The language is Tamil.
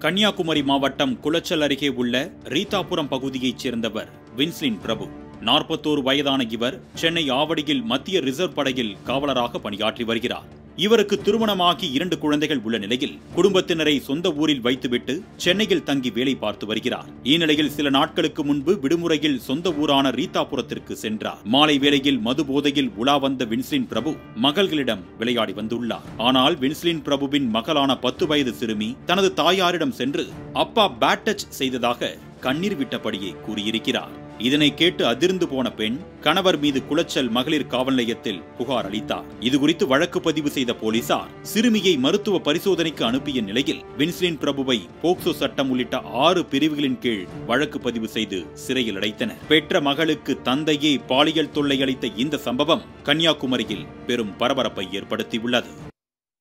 கன்னியாகுமரி மாவட்டம் குளச்சல் அருகே உள்ள ரீதாபுரம் பகுதியைச் சேர்ந்தவர் வின்ஸ்லின் பிரபு நாற்பத்தோரு வயதான இவர் சென்னை ஆவடியில் மத்திய ரிசர்வ் படையில் காவலராக பணியாற்றி வருகிறார் இவருக்கு திருமணமாகி இரண்டு குழந்தைகள் உள்ள நிலையில் குடும்பத்தினரை சொந்த ஊரில் வைத்துவிட்டு சென்னையில் தங்கி வேலை பார்த்து வருகிறார் இந்நிலையில் சில நாட்களுக்கு முன்பு விடுமுறையில் சொந்த ஊரான ரீதாபுரத்திற்கு சென்றார் மாலை வேளையில் மது போதையில் உலா வந்த வின்ஸ்லின் பிரபு மகள்களிடம் விளையாடி வந்துள்ளார் ஆனால் வின்ஸ்லின் பிரபுவின் மகளான பத்து வயது சிறுமி தனது தாயாரிடம் சென்று அப்பா பேட் டச் செய்ததாக கண்ணீர் விட்டபடியே கூறியிருக்கிறார் இதனை கேட்டு அதிர்ந்து போன பெண் கணவர் மீது குளச்சல் மகளிர் காவல் நிலையத்தில் புகார் அளித்தார் இதுகுறித்து வழக்கு பதிவு செய்த போலீசார் சிறுமியை மருத்துவ பரிசோதனைக்கு அனுப்பிய நிலையில் வின்ஸ்லின் பிரபுவை போக்சோ சட்டம் உள்ளிட்ட ஆறு பிரிவுகளின் கீழ் வழக்கு பதிவு செய்து சிறையில் அடைத்தனர் பெற்ற மகளுக்கு தந்தையே பாலியல் தொல்லை அளித்த இந்த சம்பவம் கன்னியாகுமரியில் பெரும் பரபரப்பை ஏற்படுத்தியுள்ளது